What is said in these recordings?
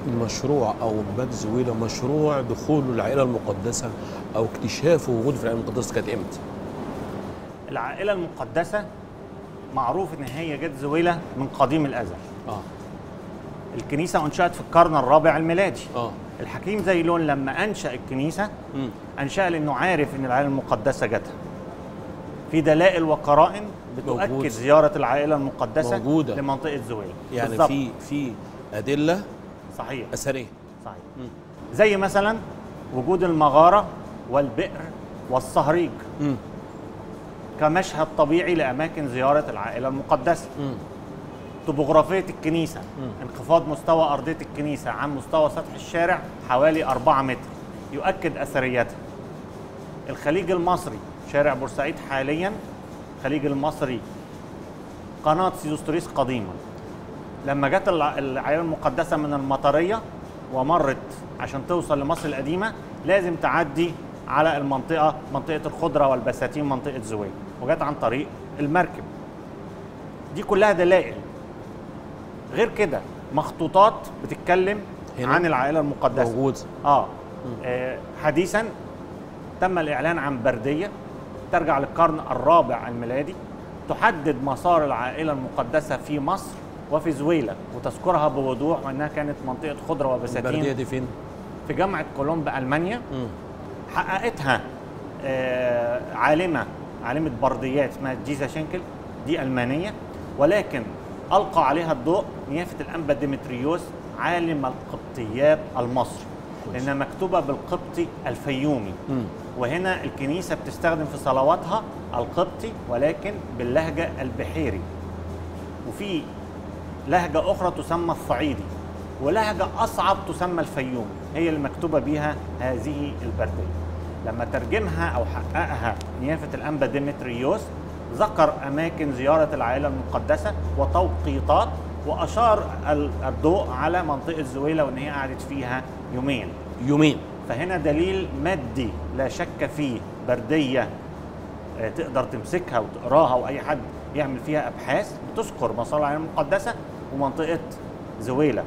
مشروع او باب زويله مشروع دخول العائله المقدسه او اكتشاف وجود في العائله المقدسه كانت امتى؟ العائله المقدسه معروف ان هي جت زويله من قديم الازل اه الكنيسه انشات في القرن الرابع الميلادي اه الحكيم زيلون لما انشا الكنيسه مم. انشا لانه عارف ان العائله المقدسه جاتها في دلائل وقرائن موجود. بتؤكد زياره العائله المقدسه موجودة. لمنطقه زويله يعني بالظبط. في في ادله صحيح اثريه صحيح مم. زي مثلا وجود المغاره والبئر والصهريج مم. كمشهد طبيعي لاماكن زياره العائله المقدسه مم. طبوغرافيه الكنيسه انخفاض مستوى ارضيه الكنيسه عن مستوى سطح الشارع حوالي 4 متر يؤكد اثريتها الخليج المصري شارع بورسعيد حاليا الخليج المصري قناه سيوستريس قديما لما جت الع- العائله المقدسه من المطريه ومرت عشان توصل لمصر القديمه لازم تعدي على المنطقه منطقه الخضره والبساتين منطقه زويل وجت عن طريق المركب دي كلها دلائل غير كده مخطوطات بتتكلم هنا؟ عن العائله المقدسه موجود آه. آه حديثا تم الإعلان عن بردية ترجع للقرن الرابع الميلادي تحدد مسار العائلة المقدسة في مصر وفي زويلة وتذكرها بوضوح وأنها كانت منطقة خضرة البرديه وبساتين دي فين؟ في جامعة كولومب ألمانيا مم. حققتها آه، عالمة عالمة برديات اسمها جيزا شينكل دي ألمانية ولكن ألقى عليها الضوء نيافة الأنبا ديمتريوس عالم القبطيات المصري كويس. لأنها مكتوبة بالقبطي الفيومي مم. وهنا الكنيسة بتستخدم في صلواتها القبطي ولكن باللهجة البحيري وفي لهجة أخرى تسمى الصعيدي ولهجة أصعب تسمى الفيوم هي المكتوبة بها هذه البردية لما ترجمها أو حققها نيافة الأنبا ديمتريوس ذكر أماكن زيارة العائلة المقدسة وتوقيتات وأشار ال- الضوء على منطقة زويلة وإن هي قعدت فيها يومين يومين فهنا دليل مادي لا شك فيه برديه آه، تقدر تمسكها وتقراها واي حد يعمل فيها ابحاث بتذكر مسار العالم المقدسه ومنطقه زويله.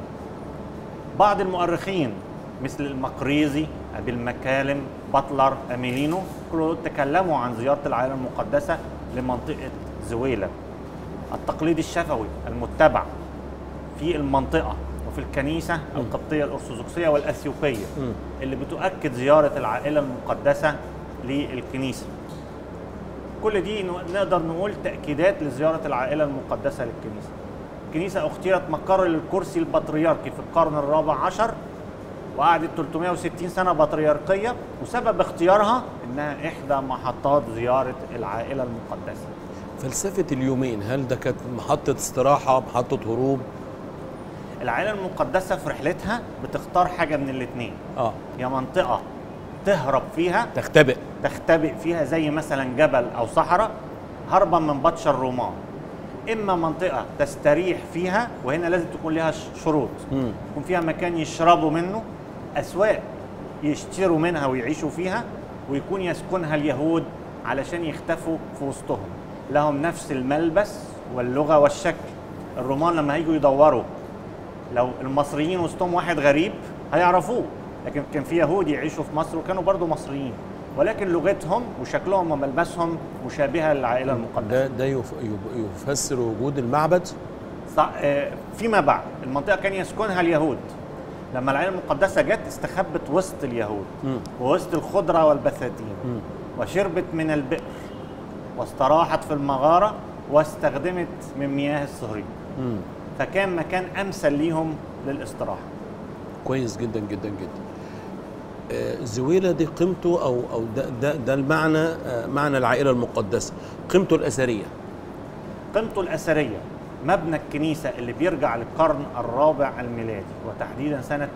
بعض المؤرخين مثل المقريزي ابي المكالم بطلر اميلينو كلهم تكلموا عن زياره العائله المقدسه لمنطقه زويله. التقليد الشفوي المتبع في المنطقه وفي الكنيسه القبطيه الارثوذكسيه والاثيوبيه مم. اللي بتؤكد زياره العائله المقدسه للكنيسه. كل دي ن- نقدر نقول تاكيدات لزياره العائله المقدسه للكنيسه. الكنيسه اختيرت مقر للكرسي البطريركي في القرن الرابع عشر وقعدت 360 سنه بطريركيه وسبب اختيارها انها احدى محطات زياره العائله المقدسه. فلسفه اليومين هل ده كانت محطه استراحه محطه هروب العائله المقدسه في رحلتها بتختار حاجه من الاثنين اه يا منطقه تهرب فيها تختبئ تختبئ فيها زي مثلا جبل او صحراء هربا من بطش الرومان اما منطقه تستريح فيها وهنا لازم تكون لها ش- شروط مم. يكون فيها مكان يشربوا منه اسواق يشتروا منها ويعيشوا فيها ويكون يسكنها اليهود علشان يختفوا في وسطهم لهم نفس الملبس واللغه والشكل الرومان لما هيجوا يدوروا لو المصريين وسطهم واحد غريب هيعرفوه لكن كان في يهود يعيشوا في مصر وكانوا برضو مصريين ولكن لغتهم وشكلهم وملبسهم مشابهه للعائله المقدسه ده ده يف- يب- يفسر وجود المعبد ص- آه، فيما بعد المنطقه كان يسكنها اليهود لما العائله المقدسه جت استخبت وسط اليهود مم. ووسط الخضره والبساتين مم. وشربت من البئر واستراحت في المغاره واستخدمت من مياه الصهريج مم. فكان مكان امثل ليهم للاستراحه كويس جدا جدا جدا آه، زويلة دي قيمته او او ده ده, ده المعنى آه، معنى العائله المقدسه قيمته الاثريه قيمته الأثرية مبنى الكنيسة اللي بيرجع للقرن الرابع الميلادي وتحديدا سنة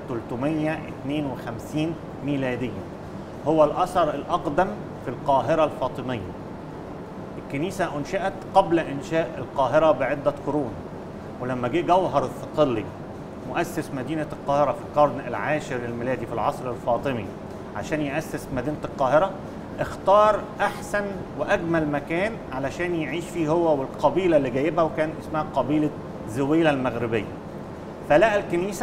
352 ميلاديا هو الأثر الأقدم في القاهرة الفاطمية الكنيسة أنشئت قبل إنشاء القاهرة بعدة قرون ولما جه جوهر الثقلي مؤسس مدينة القاهرة في القرن العاشر الميلادي في العصر الفاطمي عشان يأسس مدينة القاهرة اختار أحسن وأجمل مكان علشان يعيش فيه هو والقبيلة اللي جايبها وكان اسمها قبيلة زويلة المغربية فلقى الكنيسة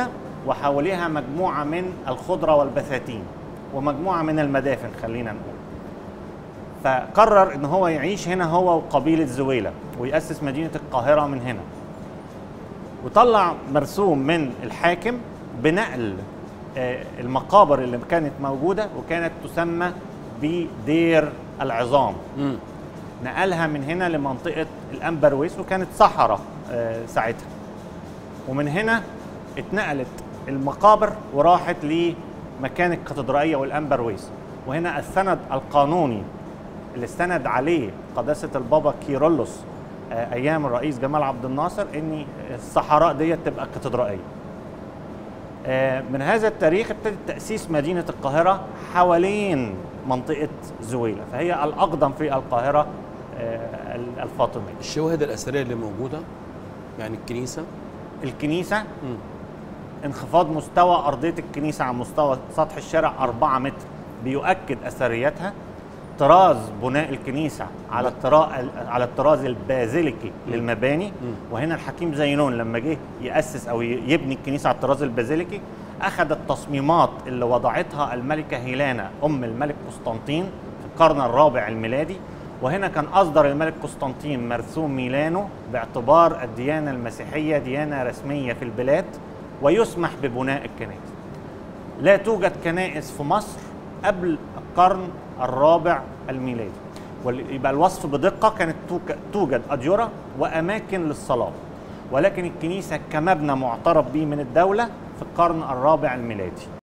وحواليها مجموعة من الخضرة والبساتين ومجموعة من المدافن خلينا نقول فقرر ان هو يعيش هنا هو وقبيلة زويلة ويأسس مدينة القاهرة من هنا وطلع مرسوم من الحاكم بنقل آه، المقابر اللي كانت موجودة وكانت تسمى بدير العظام مم. نقلها من هنا لمنطقة الأنبرويس وكانت صحراء آه، ساعتها ومن هنا اتنقلت المقابر وراحت لمكان الكاتدرائية والأنبرويس وهنا السند القانوني اللي استند عليه قداسة البابا كيرلس آه، أيام الرئيس جمال عبد الناصر إن الصحراء ديت تبقى كاتدرائية آه، من هذا التاريخ ابتدت تأسيس مدينة القاهرة حوالين منطقة زويلة فهي الأقدم في القاهرة آه، الفاطمية الشواهد الاثريه اللي موجوده يعني الكنيسه الكنيسة مم. انخفاض مستوى أرضية الكنيسة عن مستوى سطح الشارع 4 متر بيؤكد أثريتها طراز بناء الكنيسة على الطراء على الطراز البازيليكي للمباني وهنا الحكيم زينون لما جه يأسس أو ي- يبني الكنيسة على الطراز البازيليكي أخذ التصميمات اللي وضعتها الملكة هيلانا أم الملك قسطنطين في القرن الرابع الميلادي وهنا كان أصدر الملك قسطنطين مرسوم ميلانو باعتبار الديانة المسيحية ديانة رسمية في البلاد ويسمح ببناء الكنائس لا توجد كنائس في مصر قبل القرن الرابع الميلادي وال- يبقى الوصف بدقة كانت توك- توجد أديرة وأماكن للصلاة ولكن الكنيسة كمبنى معترف به من الدولة في القرن الرابع الميلادي